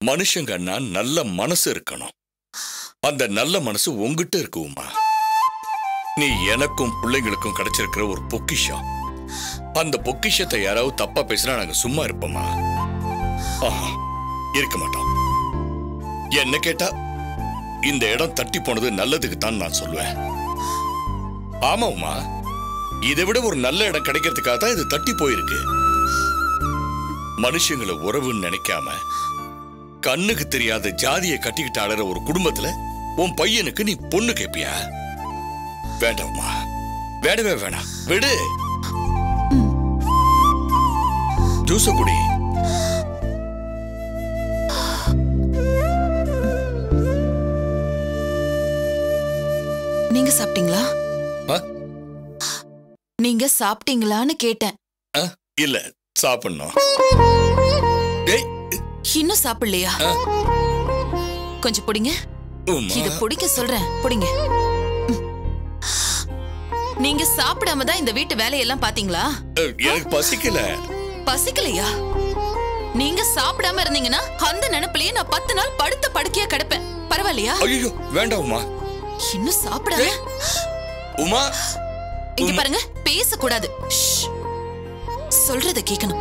மனுஷங்கன்னா நல்ல மனசு இருக்கணும் அந்த நல்ல மனசு உங்ககிட்ட இருக்கு உமா நீ எனக்கும் பிள்ளைங்களுக்கும் கிடைச்சிருக்கிற ஒரு பொக்கிஷம் அந்த பொக்கிஷத்தை யாராவது தப்பா பேசினா நாங்க சும்மா இருப்போமா ஆஹா, இருக்க மாட்டோம் என்ன கேட்டா இந்த இடம் தட்டி போனது நல்லதுக்கு தான் நான் சொல்லுவேன் ஆமா உமா இதை விட ஒரு நல்ல இடம் கிடைக்கிறதுக்காக தான் இது தட்டி போயிருக்கு மனுஷங்களை உறவுன்னு நினைக்காம கண்ணுக்கு தெரியாத ஜாதியை கட்டிக்கிட்டு அழற ஒரு குடும்பத்துல உன் பையனுக்கு நீ பொண்ணு கேப்பியா வேண்டாம்மா வேடவே வேணாம் விடு ஜூச குடி நீங்க சாப்பிட்டீங்களா ஆ? நீங்க சாப்பிட்டீங்களான்னு கேட்டேன் ஆ, இல்ல சாப்பிடணும் ஏய் இன்னும் சாப்பிடலையா ஆ. கொஞ்சம் பிடிங்க உம்மா. இத பிடிக்க சொல்றேன் பிடிங்க ம். நீங்க சாப்பிடாம தான் இந்த வீட்டு வேலையெல்லாம் பாத்தீங்களா அஹ், எனக்கு பசிக்கல பசிக்கலையா நீங்க சாப்பிடாம இருந்தீங்கன்னா அந்த நினைப்பிலேயே நான் பத்து நாள் படுத்த படுக்கையா கிடப்பேன் பரவாயில்லையா ஐயோ வேண்டாம் உமா இன்னும் சாப்பிடாம உமா இங்க பாருங்க பேசக்கூடாது ஷ். சொல்றத கேட்கணும்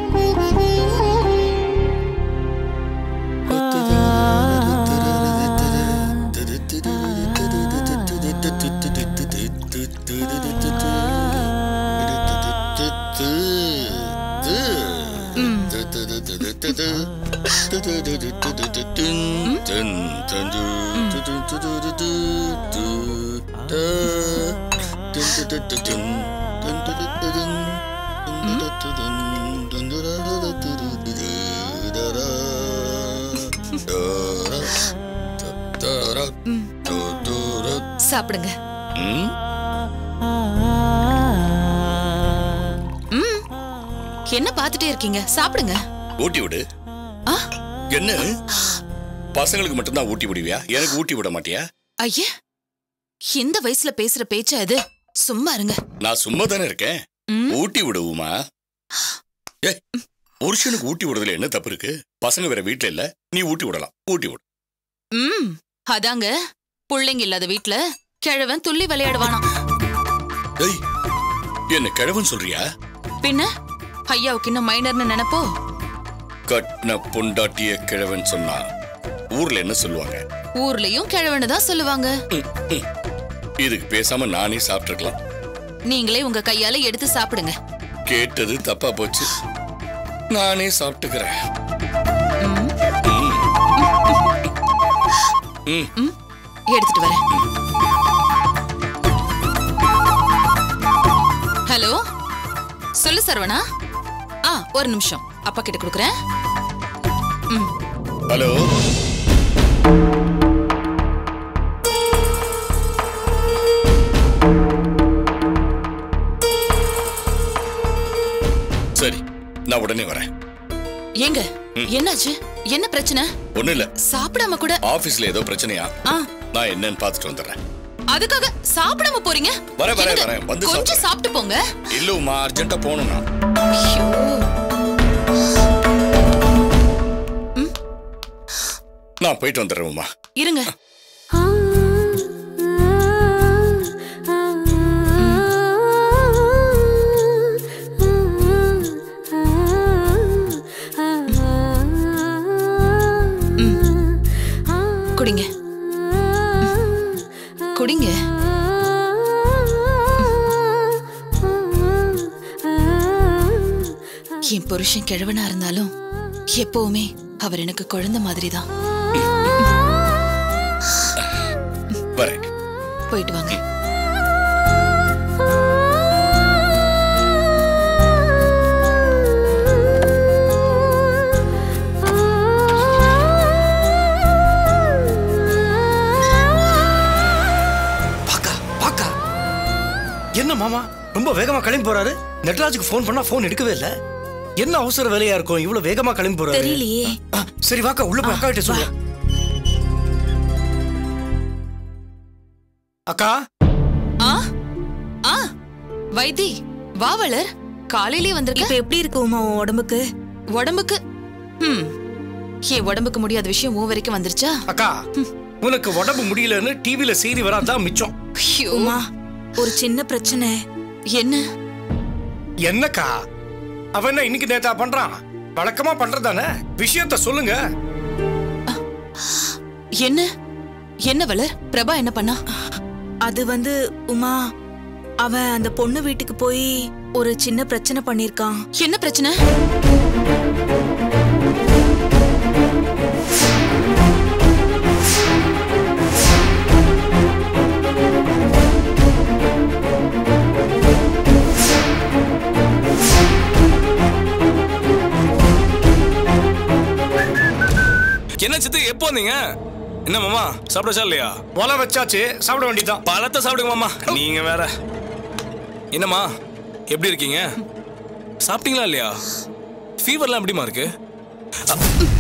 சாப்பிடுங்க ம் ம் என்ன பார்த்துட்டே இருக்கீங்க சாப்பிடுங்க ஊட்டி விடு ஆ என்ன பசங்களுக்கு மட்டும்தான் ஊட்டி விடுவியா எனக்கு ஊட்டி விட மாட்டியா ஐயா இந்த வயசுல பேசுற பேச்சா இது சும்மா இருங்க நான் சும்மா தானே இருக்கேன் ம், ஊட்டி விடுவோமா ஏ புருஷனுக்கு ஊட்டி விடுறதுல என்ன தப்பு இருக்கு பசங்க வேற வீட்ல இல்ல நீ ஊட்டி விடலாம் ஊட்டி விடு ம் அதாங்க புள்ளைங்க இல்லாத வீட்ல கிழவன் துள்ளி விளையாடுவானாம் ஏய் என்ன கிழவன் சொல்றியா பின்ன ஐயாவுக்கு இன்னும் மைனர்னு நினைப்போ கட்ன பொண்டாட்டிய கிழவன் சொன்னா ஊர்ல என்ன சொல்லுவாங்க ஊர்லயும் கிழவனு தான் சொல்லுவாங்க ம், ம். இதுக்கு பேசாம நானே சாப்பிட்டுருக்கலாம் நீங்களே உங்க கையால எடுத்து சாப்பிடுங்க கேட்டது தப்பா போச்சு நானே சாப்பிட்டுக்கிறேன் ம், ம் ம், எடுத்துட்டு வரேன் ஹலோ சொல்லு சரவணா ஆ ஒரு நிமிஷம் அப்பா கிட்ட கொடுக்குறேன் ம் ஹலோ சரி நான் உடனே வரேன் ஏங்க என்னாச்சு என்ன பிரச்சனை ஒண்ணும் இல்ல சாப்பிடாம கூட ஆபீஸ்ல ஏதோ பிரச்சனையா ஆ நான் என்னன்னு பார்த்துட்டு வந்துடுறேன் அதுக்காக சாப்பிடாம போறீங்க வரேன், வரேன், என்னங்க, வரேன். வந்து கொஞ்சம் சாப்பிடுறேன். சாப்பிட்டு போங்க இல்லம்மா அர்ஜென்ட்டா போகணும் நான் ஐயோ. நான் போயிட்டு வந்துடுறேன் உமா இருங்க குடிங்க குடிங்க என் புருஷன் கிழவனா இருந்தாலும் எப்பவுமே அவர் எனக்கு குழந்தை மாதிரி தான் வரேன் போயிட்டு வாங்க பாக்கா பாக்கா என்ன மாமா ரொம்ப வேகமா கிளம்பி போறாரு நெட்ராஜுக்கு ஃபோன் பண்ணா ஃபோன் எடுக்கவே இல்ல என்ன அவசர வேலையா இருக்கும் இவ்வளவு வேகமா கிளம்பி போறாரு தெரியலையே ஆ, சரி வாக்கா உள்ள போய் அக்கா கிட்ட சொல்லு அக்கா ஆ ஆ வைத்தி வாவலர் காலையிலே வந்திருக்க இப்ப எப்படி இருக்கு உமா உன் உடம்புக்கு உடம்புக்கு ம் என் உடம்புக்கு முடியாத விஷயம் உன் வரைக்கும் வந்துருச்சா அக்கா உனக்கு உடம்பு முடியலன்னு டிவில செய்தி வராதான் மிச்சம் ஐயோ, உமா ஒரு சின்ன பிரச்சனை என்ன என்னக்கா அவன் என்ன இன்னைக்கு நேத்தா பண்றான் வழக்கமா பண்றதானே விஷயத்த சொல்லுங்க என்ன என்ன வளர் பிரபா என்ன பண்ணா அது வந்து உமா அவன் அந்த பொண்ணு வீட்டுக்கு போய் ஒரு சின்ன பிரச்சனை பண்ணிருக்கான் என்ன பிரச்சனை என்ன சித்து எப்போ வந்தீங்க என்ன மாமா சாப்பிடச்சா இல்லையா ஒலை வச்சாச்சு சாப்பிட வேண்டியதுதான் பழத்தை சாப்பிடுங்க மாமா நீங்க வேற என்னம்மா எப்படி இருக்கீங்க சாப்பிட்டீங்களா இல்லையா ஃபீவர்லாம் எப்படிமா இருக்கு அ-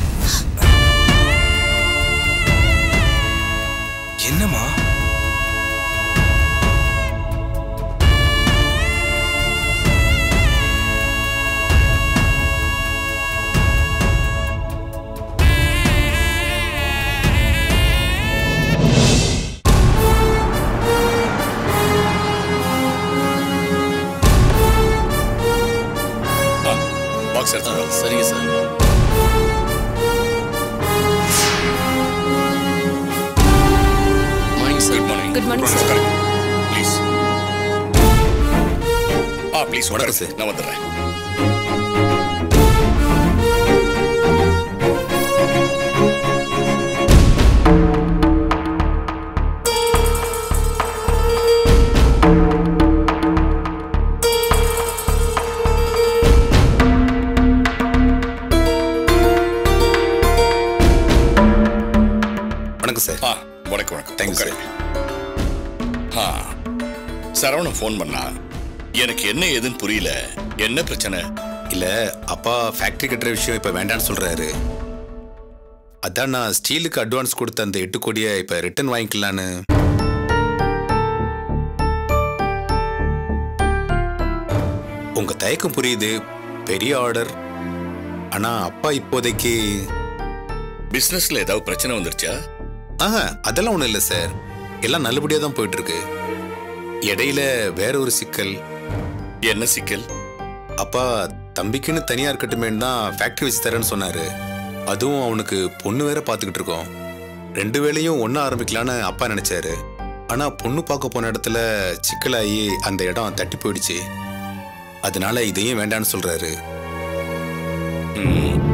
என்னம்மா பாக்ஸ் எடுத்து சரிங்க sir morning sir good morning Good morning, sir. Please ah please வணக்கம், உட்காரு sir. நான் வந்துடுறேன் வணக்கம் சார் ஆ வணக்கம் வணக்கம் Thank you, sir. உட்காருங்க. ஆ சரவணன் ஃபோன் பண்ணா எனக்கு என்ன ஏதுன்னு புரியல என்ன பிரச்சனை இல்ல அப்பா ஃபேக்டரி கட்டுற விஷயம் இப்ப வேண்டாம்னு சொல்றாரு அதான் நான் ஸ்டீலுக்கு அட்வான்ஸ் கொடுத்த அந்த எட்டு கோடியை இப்ப ரிட்டர்ன் வாங்கிக்கலான்னு உங்க தயக்கம் புரியுது பெரிய ஆர்டர் ஆனா அப்பா இப்போதைக்கு பிசினஸ்ல ஏதாவது பிரச்சனை வந்துருச்சா ஆஹா அதெல்லாம் ஒண்ணும் இல்லை சார் எல்லாம் நல்லபடியா தான் போயிட்டு இருக்கு இடையில வேற ஒரு சிக்கல் என்ன சிக்கல் அப்பா தம்பிக்குன்னு தனியா இருக்கட்டுமேன்னு தான் ஃபேக்டரி வச்சு தரேன்னு சொன்னாரு அதுவும் அவனுக்கு பொண்ணு வேற பார்த்துக்கிட்டு இருக்கோம் ரெண்டு வேளையும் ஒண்ணா ஆரம்பிக்கலான்னு அப்பா நினைச்சாரு ஆனா பொண்ணு பார்க்க போன இடத்துல சிக்கலாகி அந்த இடம் தட்டி போயிடுச்சு அதனால இதையும் வேண்டான்னு சொல்றாரு ம்,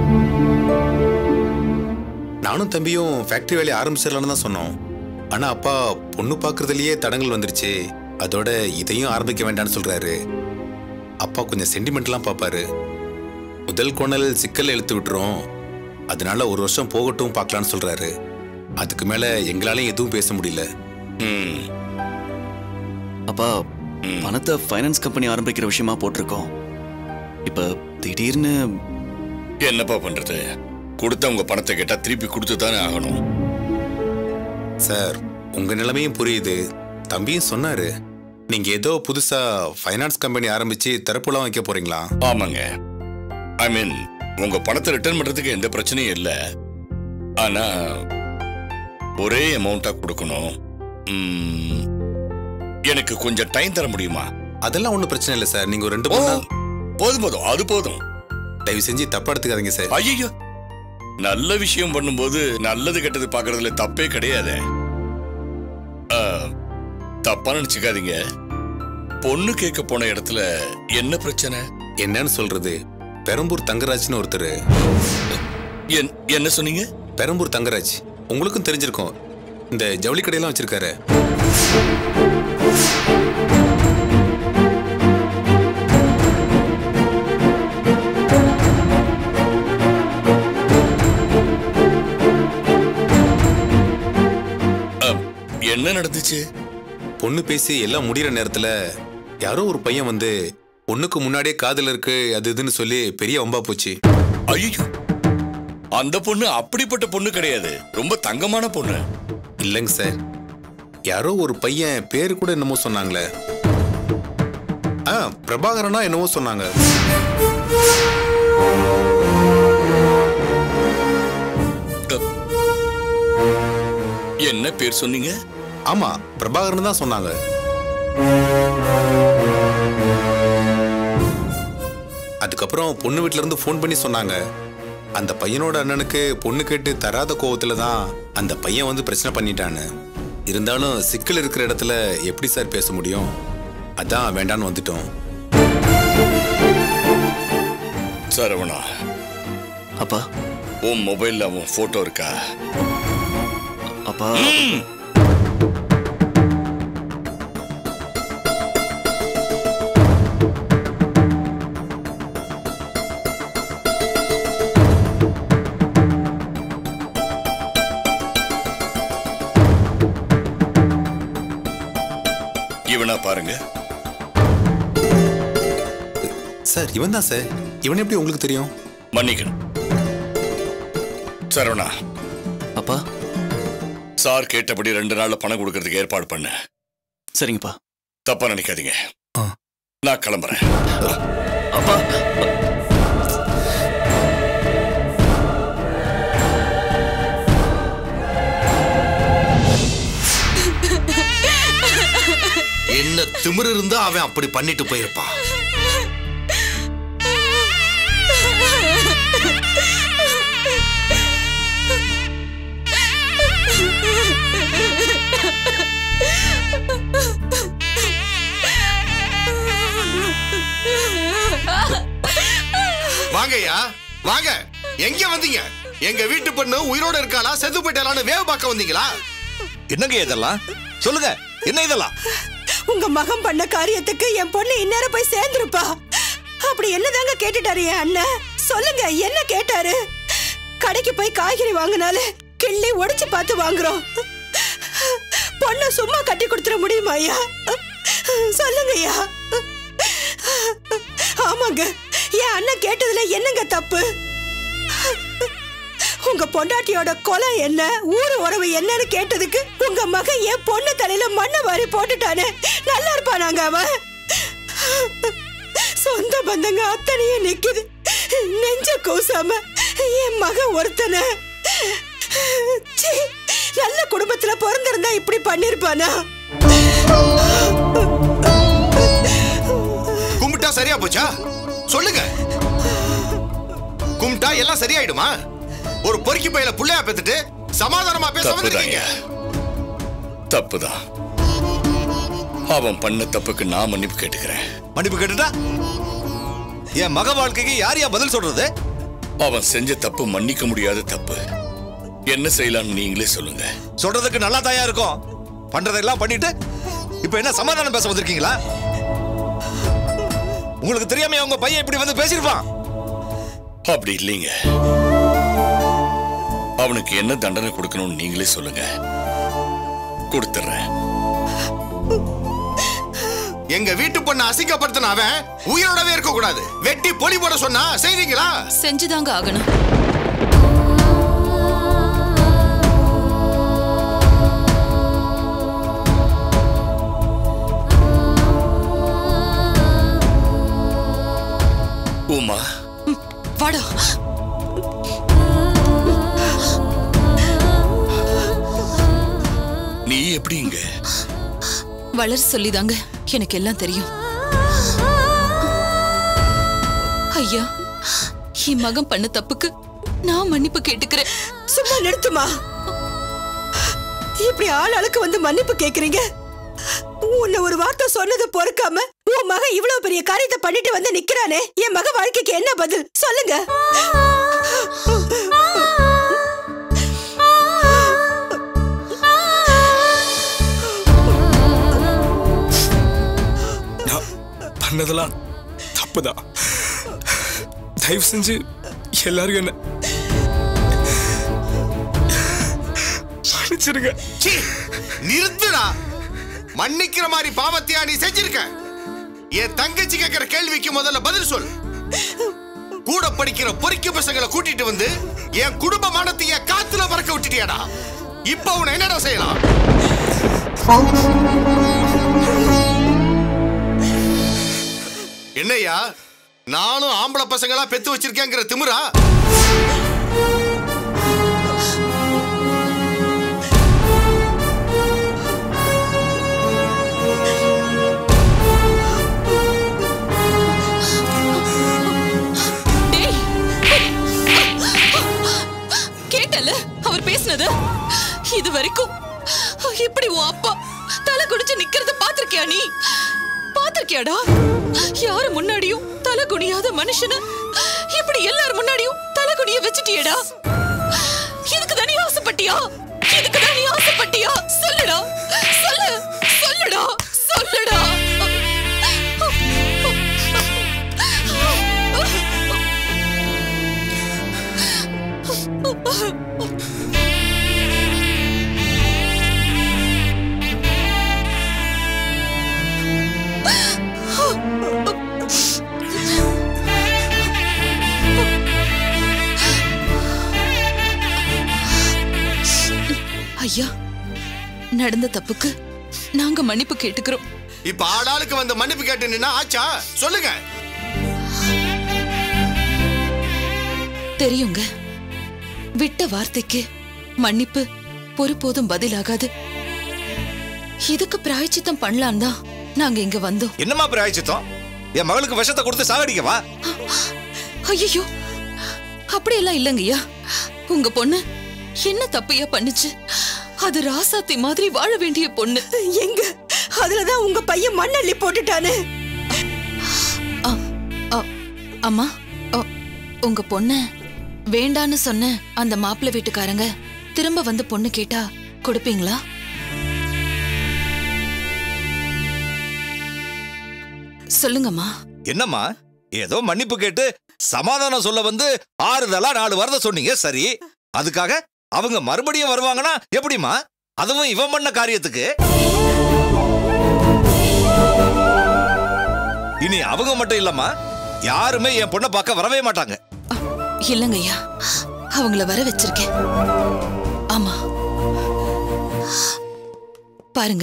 நானும் தம்பியும் ஃபேக்டரி வேலையை ஆரம்பிச்சிடலான்னு தான் சொன்னோம் ஆனா அப்பா பொண்ணு பார்க்கறதுலயே தடங்கள் வந்துருச்சு அதோட இதையும் ஆரம்பிக்க வேண்டாம்னு சொல்றாரு அப்பா கொஞ்சம் சென்டிமெண்ட்லாம் பார்ப்பாரு முதல் கோணல் சிக்கல்ல இழுத்து விட்டுரும் அதனால ஒரு வருஷம் போகட்டும் பார்க்கலான்னு சொல்றாரு அதுக்கு மேல எங்களாலையும் எதுவும் பேச முடியல ம், அப்பா ம். பணத்தை ஃபைனான்ஸ் கம்பெனி ஆரம்பிக்கிற விஷயமா போட்டிருக்கோம் இப்ப திடீர்னு என்னப்பா பண்றது கொடுத்த உங்க பணத்தை கேட்டா திருப்பி கொடுத்து தானே ஆகணும் சார் உங்க நிலைமையும் புரியுது தம்பியும் சொன்னாரு நீங்க ஏதோ புதுசா ஃபைனான்ஸ் கம்பெனி ஆரம்பிச்சு திறப்புலாம் வைக்க போறீங்களா ஆமாங்க ஐ மீன் உங்க பணத்தை ரிட்டர்ன் பண்றதுக்கு எந்த பிரச்சனையும் இல்ல ஆனா ஒரே அமௌண்டா கொடுக்கணும் ம், எனக்கு கொஞ்சம் டைம் தர முடியுமா அதெல்லாம் ஒன்றும் பிரச்சனை இல்லை சார் நீங்க ஒரு ரெண்டு ஓ மூணு நாள் போதும் போதும் அது போதும் தயவு செஞ்சு தப்பா எடுத்துக்காதீங்க சார் ஐயோ நல்ல விஷயம் பண்ணும்போது நல்லது கெட்டது பார்க்கறதுல தப்பே கிடையாது தப்பா நினைச்சுக்காதீங்க பொண்ணு கேட்க போன இடத்துல என்ன பிரச்சனை என்னன்னு சொல்றது பெரம்பூர் தங்கராஜ்னு ஒருத்தர் என்- என்ன சொன்னீங்க பெரம்பூர் தங்கராஜ் உங்களுக்கும் தெரிஞ்சிருக்கும் இந்த ஜவுளி கடையெல்லாம் வச்சிருக்காரு அஹ், என்ன நடந்துச்சு பொண்ணு பேசி எல்லாம் முடியிற நேரத்துல யாரோ ஒரு பையன் வந்து பொண்ணுக்கு முன்னாடியே காதல் இருக்கு அது இதுன்னு சொல்லி பெரிய வம்பா போச்சு ஐயோ அந்த பொண்ணு அப்படிப்பட்ட பொண்ணு கிடையாது ரொம்ப தங்கமான பொண்ணு இல்லைங்க சார் யாரோ ஒரு பையன் பேரு கூட என்னமோ சொன்னாங்களே ஆ பிரபாகரனா என்னவோ சொன்னாங்க என்ன பேர் சொன்னீங்க ஆமா பிரபாகரன் தான் சொன்னாங்க அதுக்கப்புறம் பொண்ணு வீட்ல இருந்து ஃபோன் பண்ணி சொன்னாங்க அந்த பையனோட அண்ணனுக்கு பொண்ணு கேட்டு தராத கோவத்துல தான் அந்த பையன் வந்து பிரச்சனை பண்ணிட்டான்னு இருந்தாலும் சிக்கல் இருக்கிற இடத்துல எப்படி சார் பேச முடியும் அதான் வேண்டான்னு வந்துட்டோம் சரவணா அப்பா உன் மொபைல்ல அவன் போட்டோ இருக்கா அப்பா இவனா பாருங்க சார் இவன் தான் சார் இவன் எப்படி உங்களுக்கு தெரியும் மன்னிக்கணும் சரவணா அப்பா சார் கேட்டபடி ரெண்டு நாள்ல பணம் கொடுக்கறதுக்கு ஏற்பாடு பண்ண சரிங்கப்பா தப்பா நினைக்காதீங்க ஆ. நான் கிளம்புறேன் அப்பா என்ன திமிரு இருந்தா அவன் அப்படி பண்ணிட்டு போயிருப்பான் வாங்கய்யா வாங்க எங்க வந்தீங்க எங்க வீட்டு பொண்ணு உயிரோட இருக்காளா செத்து போயிட்டாளான்னு வேவ பார்க்க வந்தீங்களா என்னங்க இதெல்லாம் சொல்லுங்க என்ன இதெல்லாம் உங்க மகன் பண்ண காரியத்துக்கு என் பொண்ணு இந்நேரம் போய் சேர்ந்திருப்பா அப்படி என்னதாங்க கேட்டுட்டாரு என் அண்ணன் சொல்லுங்க என்ன கேட்டாரு கடைக்கு போய் காய்கறி வாங்கினாலே கிள்ளி உடைச்சு பார்த்து வாங்குறோம் பொண்ணை சும்மா கட்டி கொடுத்துட முடியுமா ஐயா சொல்லுங்க ஐயா ஆமாங்க என் அண்ணன் கேட்டதுல என்னங்க தப்பு உங்க பொண்டாட்டியோட கொலை என்ன ஊரு உறவு என்னன்னு கேட்டதுக்கு உங்க மகன் என் பொண்ணு தலையில மண்ணை வாரி போட்டுட்டானே நல்லா இருப்பானாங்க அவன் சொந்த பந்தங்க அத்தனையும் நிக்குது நெஞ்ச கூசாம என் மகன் ஒருத்தனை சீ, நல்ல குடும்பத்துல பிறந்திருந்தா இப்படி பண்ணிருப்பானா கும்பிட்டா சரியா போச்சா சொல்லுங்க கும்பிட்டா எல்லாம் சரியாயிடுமா ஒரு பொறுக்கி பையில புள்ளையா பெத்துட்டு சமாதானமா பேச தப்புதாங்க வந்திருக்கீங்க தப்புதான் அவன் பண்ண தப்புக்கு நான் மன்னிப்பு கேட்டுக்கிறேன் மன்னிப்பு கேட்டுட்டா என் மக வாழ்க்கைக்கு யார் யா பதில் சொல்றது அவன் செஞ்ச தப்பு மன்னிக்க முடியாத தப்பு என்ன செய்யலாம்னு நீங்களே சொல்லுங்க சொல்றதுக்கு நல்லா தாயா இருக்கும் பண்றதெல்லாம் பண்ணிட்டு இப்ப என்ன சமாதானம் பேச வந்திருக்கீங்களா உங்களுக்கு தெரியாம உங்க பையன் இப்படி வந்து பேசியிருப்பான் அப்படி இல்லைங்க அவனுக்கு என்ன தண்டனை கொடுக்கணும்னு நீங்களே சொல்லுங்க கொடுத்துறேன் எங்க வீட்டு பொண்ணு அசிங்கப்படுத்தின அவன் உயிரோடவே இருக்க கூடாது வெட்டி பொலி போட சொன்னா செய்வீங்களா செஞ்சுதாங்க ஆகணும் உமா வாடா நீ எப்படி இங்க வளர் சொல்லிதாங்க எனக்கு எல்லாம் தெரியும் ஐயா என் மகன் பண்ண தப்புக்கு நான் மன்னிப்பு கேட்டுக்கிறேன் சும்மா நிறுத்துமா இப்படி ஆள் ஆளுக்கு வந்து மன்னிப்பு கேக்குறீங்க உன்னை ஒரு வார்த்தை சொன்னது பொறுக்காம உன் மகன் இவ்வளவு பெரிய காரியத்தை பண்ணிட்டு வந்து நிக்கிறானே என் மக வாழ்க்கைக்கு என்ன பதில் சொல்லுங்க நான் பண்ணதெல்லாம் தப்புதான் தயவு செஞ்சு எல்லாரும் என்ன மன்னிச்சிருங்க சீ, நிறுத்துடா மன்னிக்கிற மாதிரி பாவத்தையா நீ செஞ்சிருக்க என் தங்கச்சி கேட்கிற கேள்விக்கு முதல்ல பதில் சொல் கூட படிக்கிற பொறிக்கு பசங்களை கூட்டிட்டு வந்து என் குடும்ப மானத்தைய காத்துல பறக்க விட்டுட்டியாடா இப்ப உன என்னடா செய்யலாம் என்னய்யா நானும் ஆம்பளை பசங்களா பெத்து வச்சிருக்கேங்கிற திமிரா வரைக்கும் இப்படி உன் அப்பா தலை குடிச்சு நிக்கிறத பாத்திருக்கியா நீ பாத்திருக்கியாடா யாரு முன்னாடியும் தலை குனியாத மனுஷன இப்படி எல்லார் முன்னாடியும் தலை குனிய வச்சுட்டியேடா இதுக்கு தானே ஆசைப்பட்டியா இதுக்கு தானே ஆசைப்பட்டியா சொல்லுடா சொல்லு சொல்லுடா சொல்லுடா ஐயா நடந்த தப்புக்கு நாங்க மன்னிப்பு கேட்டுக்கிறோம் இப்ப ஆளாளுக்கு வந்து மன்னிப்பு கேட்டு நின்னா ஆச்சா சொல்லுங்க தெரியுங்க விட்ட வார்த்தைக்கு மன்னிப்பு ஒருபோதும் பதிலாகாது இதுக்கு பிராயச்சித்தம் பண்ணலாம் தான் நாங்க இங்க வந்தோம் என்னம்மா பிராயச்சித்தம் என் மகளுக்கு விஷத்தை கொடுத்து சாகடிக்கவா ஐயோ அப்படியெல்லாம் இல்லைங்கய்யா உங்க பொண்ணு என்ன தப்பையா பண்ணுச்சு அது ராசாத்தி மாதிரி வாழ வேண்டிய பொண்ணு எங்க அதுலதான் உங்க பையன் மண்ணள்ளி போட்டுட்டானே அ, அம்மா அ, உங்க பொண்ண வேண்டான்னு சொன்ன அந்த மாப்பிள்ளை வீட்டுக்காரங்க திரும்ப வந்து பொண்ணு கேட்டா கொடுப்பீங்களா சொல்லுங்கம்மா என்னம்மா ஏதோ மன்னிப்பு கேட்டு சமாதானம் சொல்ல வந்து ஆறுதலா நாலு வாரத்தை சொன்னீங்க சரி அதுக்காக அவங்க மறுபடியும் வருவாங்கன்னா எப்படிம்மா அதுவும் இவன் பண்ண காரியத்துக்கு இனி அவங்க மட்டும் இல்லம்மா யாருமே என் பொண்ணை பார்க்க வரவே மாட்டாங்க இல்லைங்கய்யா அவங்கள வர வச்சிருக்கேன் ஆமா பாருங்க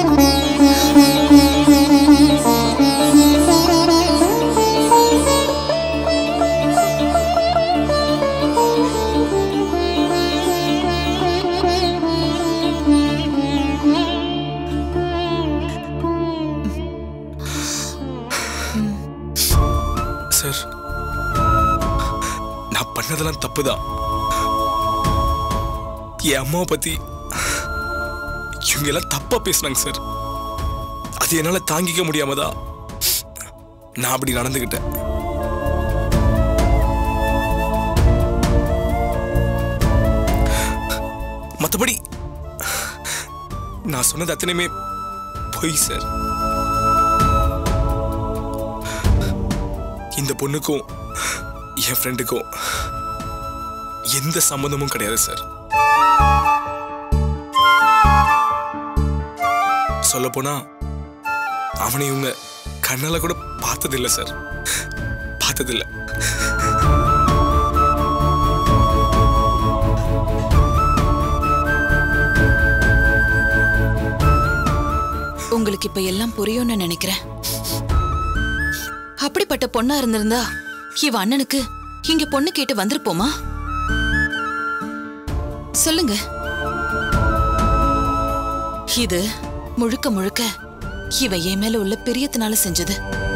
சார் நான் பண்ணதெல்லாம் தப்புதான் என் அம்மாவை பத்தி இவங்க எல்லாம் தப்பா பேசுனாங்க சார் அது என்னால தாங்கிக்க முடியாம தான் நான் அப்படி நடந்துக்கிட்டேன் மத்தபடி நான் சொன்னது அத்தனையுமே பொய் சார் இந்த பொண்ணுக்கும் என் ஃப்ரெண்டுக்கும் எந்த சம்மந்தமும் கிடையாது சார் சொல்ல போனா அவனை இவங்க கண்ணால கூட பார்த்ததில்லை சார் பார்த்ததில்லை உங்களுக்கு இப்ப எல்லாம் புரியும்னு நினைக்கிறேன் அப்படிப்பட்ட பொண்ணா இருந்திருந்தா இவ அண்ணனுக்கு இங்க பொண்ணு கேட்டு வந்திருப்போமா சொல்லுங்க இது முழுக்க முழுக்க இவ என் மேல உள்ள பிரியத்தினால செஞ்சது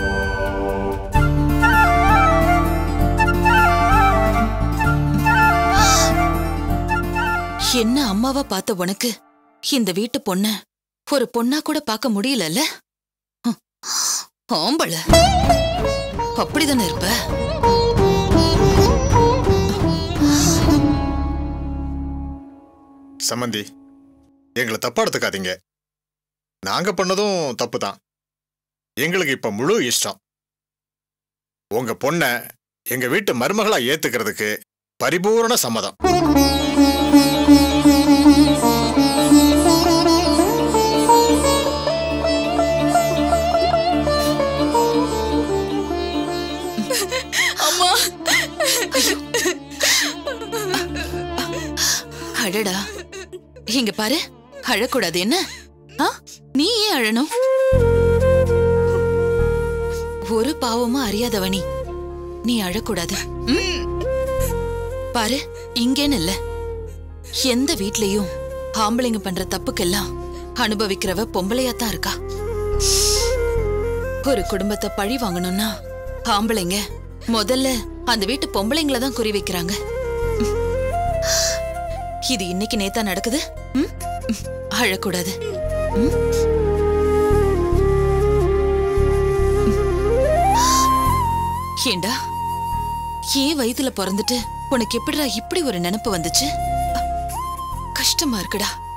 என்ன அம்மாவா பார்த்த உனக்கு இந்த வீட்டு பொண்ண ஒரு பொண்ணா கூட பார்க்க முடியலல்ல ஹம், ஆம்பள அப்படிதானே இருப்ப சம்மந்தி எங்களை தப்பா எடுத்துக்காதீங்க நாங்க பண்ணதும் தப்பு தான் எங்களுக்கு இப்ப முழு இஷ்டம் உங்க பொண்ண எங்க வீட்டு மருமகளா ஏத்துக்கிறதுக்கு பரிபூரண சம்மதம் அம்மா அடடா இங்க பாரு அழக்கூடாது என்ன ஆ? நீ ஏன் அழணும் ஒரு பாவமும் அறியாதவனி நீ அழக்கூடாது ம்? பாரு இங்கேன்னு இல்ல எந்த வீட்லயும் ஆம்பளைங்க பண்ற தப்புக்கெல்லாம் அனுபவிக்கிறவ பொம்பளையா தான் இருக்கா ஒரு குடும்பத்தை பழி வாங்கணும்னா ஆம்பளைங்க முதல்ல அந்த வீட்டு பொம்பளைங்கள தான் குறி வைக்கிறாங்க இது இன்னைக்கு நேத்தா நடக்குது ம்? அழக்கூடாது ம்? ஏண்டா ஏன் வயித்துல பிறந்துட்டு உனக்கு எப்படிடா இப்படி ஒரு நினைப்பு வந்துச்சு கஷ்டமா இருக்குடா